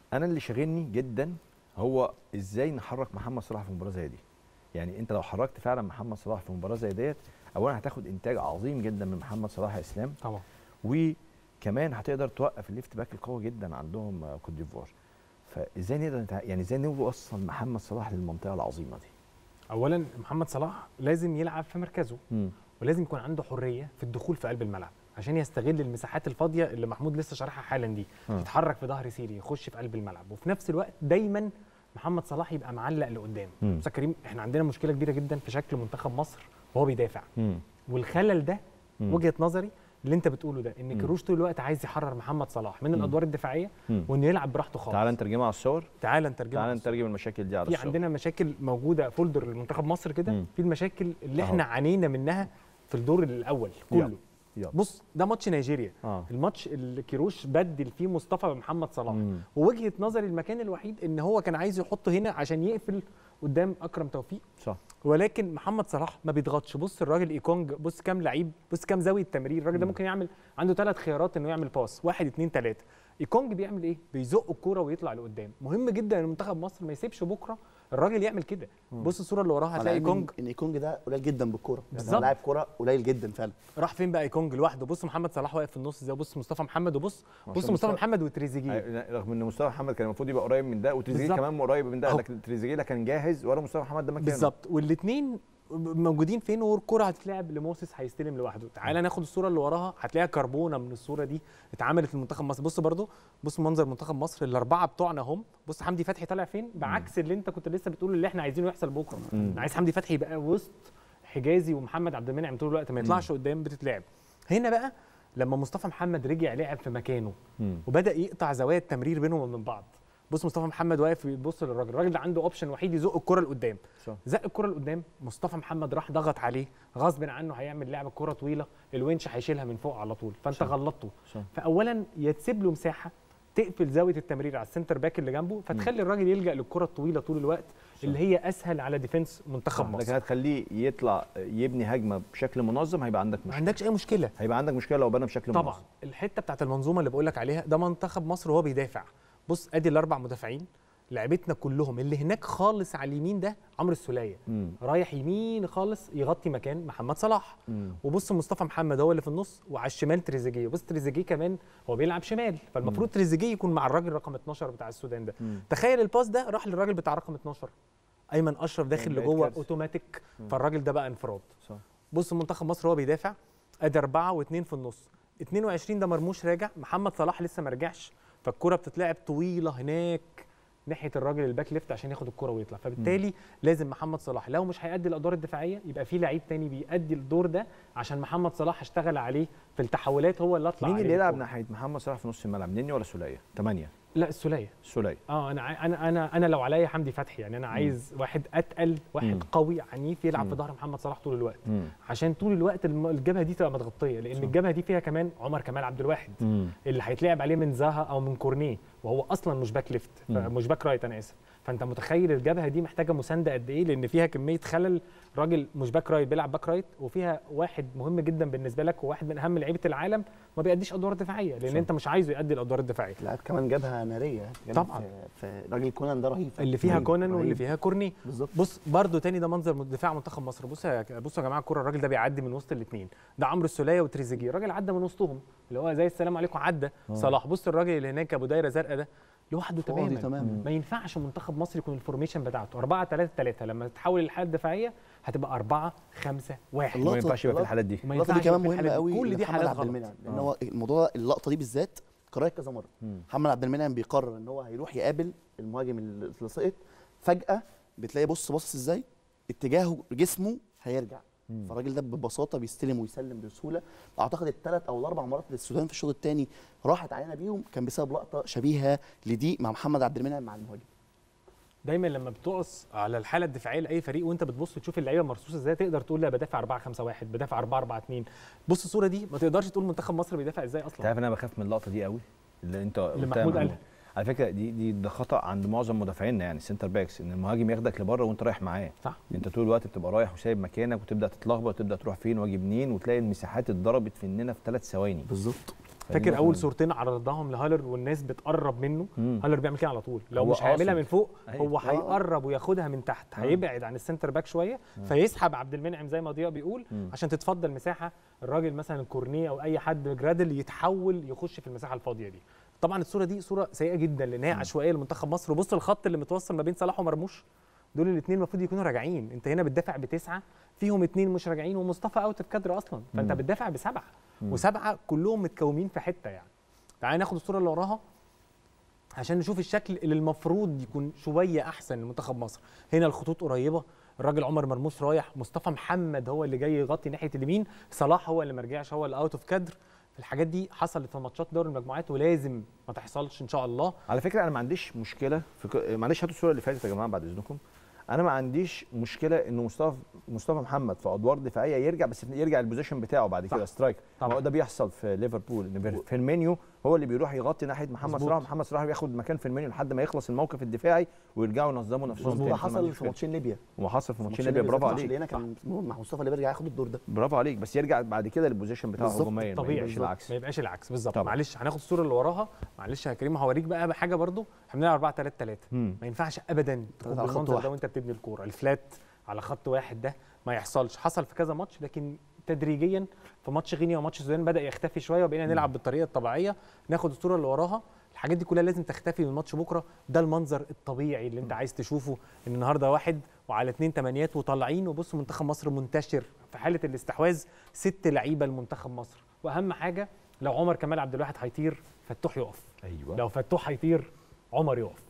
انا اللي شاغلني جدا هو ازاي نحرك محمد صلاح في مباراه زي دي يعني انت لو حركت فعلا محمد صلاح في مباراه زي ديت اولا هتاخد انتاج عظيم جدا من محمد صلاح يا اسلام طبعا وكمان هتقدر توقف الليفت باك القوي جدا عندهم آه، كوت ديفوار فازاي نقدر نتع... يعني ازاي نوصل محمد صلاح للمنطقه العظيمه دي اولا محمد صلاح لازم يلعب في مركزه مم. ولازم يكون عنده حريه في الدخول في قلب الملعب عشان يستغل المساحات الفاضيه اللي محمود لسه شارحها حالا دي آه. يتحرك في ظهر سيري يخش في قلب الملعب وفي نفس الوقت دايما محمد صلاح يبقى معلق لقدام مم. بص يا كريم احنا عندنا مشكله كبيره جدا في شكل منتخب مصر وهو بيدافع مم. والخلل ده مم. وجهه نظري اللي انت بتقوله ده ان مم. كروش طول الوقت عايز يحرر محمد صلاح من مم. الادوار الدفاعيه مم. وانه يلعب براحته خالص تعال نترجمها على الصور تعال نترجمها تعال على نترجم المشاكل دي على في الصور عندنا مشاكل موجوده فولدر لمنتخب مصر كده مم. في المشاكل اللي أهو. احنا عانينا منها في الدور الاول يلا. كله يلا. بص ده ماتش نيجيريا اه الماتش اللي كيروش بدل فيه مصطفى بمحمد صلاح مم. ووجهه نظري المكان الوحيد ان هو كان عايز يحطه هنا عشان يقفل قدام اكرم توفيق صح ولكن محمد صلاح ما بيضغطش بص الراجل ايكونج بص كام لعيب بص كام زاويه تمرير الراجل ده مم. ممكن يعمل عنده ثلاث خيارات انه يعمل باس واحد اتنين تلاته ايكونج بيعمل ايه بيزق الكوره ويطلع لقدام مهم جدا ان منتخب مصر ما يسيبش بكره الراجل يعمل كده بص الصوره اللي وراها هتلاقي ايكونج ان ايكونج ده قليل جدا بالكوره يعني بالظبط. هو لاعب كوره قليل جدا فعلا راح فين بقى ايكونج لوحده بص محمد صلاح واقف في النص ازاي بص مصطفى محمد وبص بص مصطفى محمد وتريزيجيه أي- رغم ان مصطفى محمد كان المفروض يبقى قريب من ده وتريزيجيه بالظبط. كمان قريب من ده أهو. لكن تريزيجيه لا كان جاهز ولا مصطفى محمد ده مكانه بالظبط والاثنين موجودين فين والكره هتتلعب لموسيس هيستلم لوحده تعالى ناخد الصوره اللي وراها هتلاقيها كربونه من الصوره دي اتعملت لمنتخب مصر بص برضو بص منظر منتخب مصر الاربعه بتوعنا هم بص حمدي فتحي طالع فين بعكس اللي انت كنت لسه بتقول اللي احنا عايزينه يحصل بكره مم. انا عايز حمدي فتحي يبقى وسط حجازي ومحمد عبد المنعم طول الوقت ما يطلعش قدام بتتلعب هنا بقى لما مصطفى محمد رجع لعب في مكانه مم. وبدا يقطع زوايا التمرير بينهم وبين بعض بص مصطفى محمد واقف بيبص للراجل الراجل ده عنده اوبشن وحيد يزق الكره لقدام صح. زق الكره لقدام مصطفى محمد راح ضغط عليه غصب عنه هيعمل لعبه كره طويله الونش هيشيلها من فوق على طول فانت صح. غلطته صح. فاولا يا تسيب له مساحه تقفل زاويه التمرير على السنتر باك اللي جنبه فتخلي الراجل يلجا للكره الطويله طول الوقت اللي هي اسهل على ديفنس منتخب لكن مصر هتخليه يطلع يبني هجمه بشكل منظم هيبقى عندك ما مشكله عندكش اي مشكله هيبقى عندك مشكله لو بنى بشكل طبعا منظم الحته بتاعت المنظومه اللي بقول لك عليها ده منتخب مصر وهو بيدافع بص ادي الاربع مدافعين لعبتنا كلهم اللي هناك خالص على اليمين ده عمرو السوليه مم. رايح يمين خالص يغطي مكان محمد صلاح مم. وبص مصطفى محمد هو اللي في النص وعلى الشمال تريزيجيه بص تريزيجيه كمان هو بيلعب شمال فالمفروض تريزيجيه يكون مع الراجل رقم 12 بتاع السودان ده مم. تخيل الباس ده راح للراجل بتاع رقم 12 ايمن اشرف داخل كان بقت لجوه كارثة. اوتوماتيك فالراجل ده بقى انفراد صح بص منتخب مصر هو بيدافع ادي اربعه واثنين في النص 22 ده مرموش راجع محمد صلاح لسه ما رجعش فالكره بتتلعب طويله هناك ناحيه الراجل الباك ليفت عشان ياخد الكره ويطلع فبالتالي لازم محمد صلاح لو مش هيأدي الادوار الدفاعيه يبقى في لعيب تاني بيأدي الدور ده عشان محمد صلاح اشتغل عليه في التحولات هو اللي اطلع مين عليه اللي يلعب الكرة. ناحيه محمد صلاح في نص الملعب نني ولا سوليه 8 لا السوليه سوليه اه انا عاي- انا انا انا لو عليا حمدي فتحي يعني انا عايز واحد اتقل واحد مم. قوي عنيف يلعب مم. في ظهر محمد صلاح طول الوقت مم. عشان طول الوقت الم- الجبهه دي تبقى متغطيه لان صح. الجبهه دي فيها كمان عمر كمال عبد الواحد مم. اللي هيتلعب عليه من زها او من كورنيه وهو اصلا مش باك ليفت ف- مم. مش باك رايت انا اسف فانت متخيل الجبهه دي محتاجه مسانده قد ايه لان فيها كميه خلل راجل مش باك رايت بيلعب باك رايت وفيها واحد مهم جدا بالنسبه لك وواحد من اهم لعيبه العالم ما بيأديش ادوار دفاعيه لان صح. انت مش عايزه يأدي الادوار الدفاعيه لاعب كمان جابها ناريه يعني طبعاً. في, في راجل كونان ده رهيب اللي فيها رهيب، كونان واللي رهيب. فيها كورني بالظبط بص برضو تاني ده منظر دفاع منتخب مصر بص يا بصوا يا جماعه الكوره الراجل ده بيعدي من وسط الاثنين ده عمرو السوليه وتريزيجيه الراجل عدى من وسطهم اللي هو زي السلام عليكم عدى صلاح بص الراجل اللي هناك ابو دايره زرقاء ده لوحده فاضي تماما تماما ما ينفعش منتخب مصر يكون الفورميشن بتاعته 4 3 3 لما تتحول للحاله الدفاعيه هتبقى 4 5 1 الله وما ينفعش يبقى في الله. الحالات دي وما اللقطه دي ينفعش كمان في مهمه الحالات قوي كل دي لمحمد حالات عبد غلط المنعم لان آه. هو الموضوع اللقطه دي بالذات قررت كذا مره مم. محمد عبد المنعم بيقرر ان هو هيروح يقابل المهاجم اللي سقط فجاه بتلاقي بص باصص ازاي اتجاهه جسمه هيرجع مم. فالراجل ده ببساطه بيستلم ويسلم بسهوله اعتقد الثلاث او الاربع مرات اللي السودان في الشوط الثاني راحت علينا بيهم كان بسبب لقطه شبيهه لدي مع محمد عبد المنعم مع المهاجم دايما لما بتقص على الحاله الدفاعيه لاي فريق وانت بتبص تشوف اللعيبه مرصوصه ازاي تقدر تقول لا بدافع 4 5 1 بدافع 4 4 2 بص الصوره دي ما تقدرش تقول منتخب مصر بيدافع ازاي انت اصلا عارف انا بخاف من اللقطه دي قوي اللي انت اللي قلتها يا محمود قالها. على فكره دي دي ده خطا عند معظم مدافعينا يعني سنتر باكس ان المهاجم ياخدك لبره وانت رايح معاه صح انت طول الوقت بتبقى رايح وسايب مكانك وتبدا تتلخبط وتبدا تروح فين واجي منين وتلاقي المساحات اتضربت في اننا في ثلاث ثواني بالظبط فاكر فاهمني؟ اول صورتين عرضناهم لهالر والناس بتقرب منه مم. هالر بيعمل كده على طول لو هو مش هيعملها قاصد. من فوق أيوة. هو آه. هيقرب وياخدها من تحت آه. هيبعد عن السنتر باك شويه فيسحب عبد المنعم زي ما ضياء بيقول مم. عشان تتفضل مساحه الراجل مثلا الكورنيه او اي حد جرادل يتحول يخش في المساحه الفاضيه دي طبعا الصوره دي صوره سيئه جدا لان هي عشوائيه لمنتخب مصر وبص الخط اللي متوصل ما بين صلاح ومرموش دول الاثنين المفروض يكونوا راجعين انت هنا بتدافع بتسعه فيهم اثنين مش راجعين ومصطفى اوت في كادر اصلا فانت مم. بتدافع بسبعه مم. وسبعه كلهم متكومين في حته يعني تعالى ناخد الصوره اللي وراها عشان نشوف الشكل اللي المفروض يكون شويه احسن لمنتخب مصر هنا الخطوط قريبه الراجل عمر مرموش رايح مصطفى محمد هو اللي جاي يغطي ناحيه اليمين صلاح هو اللي ما رجعش هو اللي اوت اوف كادر الحاجات دي حصلت في ماتشات دوري المجموعات ولازم ما تحصلش ان شاء الله على فكره انا ما عنديش مشكله في ك... معلش هاتوا الصوره اللي فاتت يا جماعه بعد اذنكم انا ما عنديش مشكله انه مصطفى مصطفى محمد في ادوار دفاعيه يرجع بس يرجع البوزيشن بتاعه بعد كده صح. سترايك طبعاً. ما هو ده بيحصل في ليفربول ان فير- فيرمينيو هو اللي بيروح يغطي ناحيه محمد مظبوط. صلاح محمد صلاح بياخد مكان فيرمينيو لحد ما يخلص الموقف الدفاعي ويرجعوا ينظموا نفسهم وده تاني حصل في ماتشين ليبيا وحصل في في ماتشين ليبيا برافو بالذات عليك الماتش اللي هنا كان مع مصطفى اللي بيرجع ياخد الدور ده برافو عليك بس يرجع بعد كده للبوزيشن بتاعه بالظبط، هجوميا ما طبيعي يبقاش العكس ما يبقاش العكس بالظبط طبعاً. معلش هناخد الصوره اللي وراها معلش يا كريم هوريك بقى حاجه برضو احنا بنلعب 4 3 3 مم. ما ينفعش ابدا تكون على خط بالمنظر واحد. ده وانت بتبني الكوره الفلات على خط واحد ده ما يحصلش حصل في كذا ماتش لكن تدريجيا في ماتش غينيا وماتش السودان بدا يختفي شويه وبقينا نلعب بالطريقه الطبيعيه ناخد الصوره اللي وراها الحاجات دي كلها لازم تختفي من ماتش بكره ده المنظر الطبيعي اللي انت عايز تشوفه ان النهارده واحد وعلى اتنين تمانيات وطالعين وبص منتخب مصر منتشر في حاله الاستحواذ ست لعيبه لمنتخب مصر واهم حاجه لو عمر كمال عبد الواحد هيطير فتوح يقف ايوه لو فتوح هيطير عمر يقف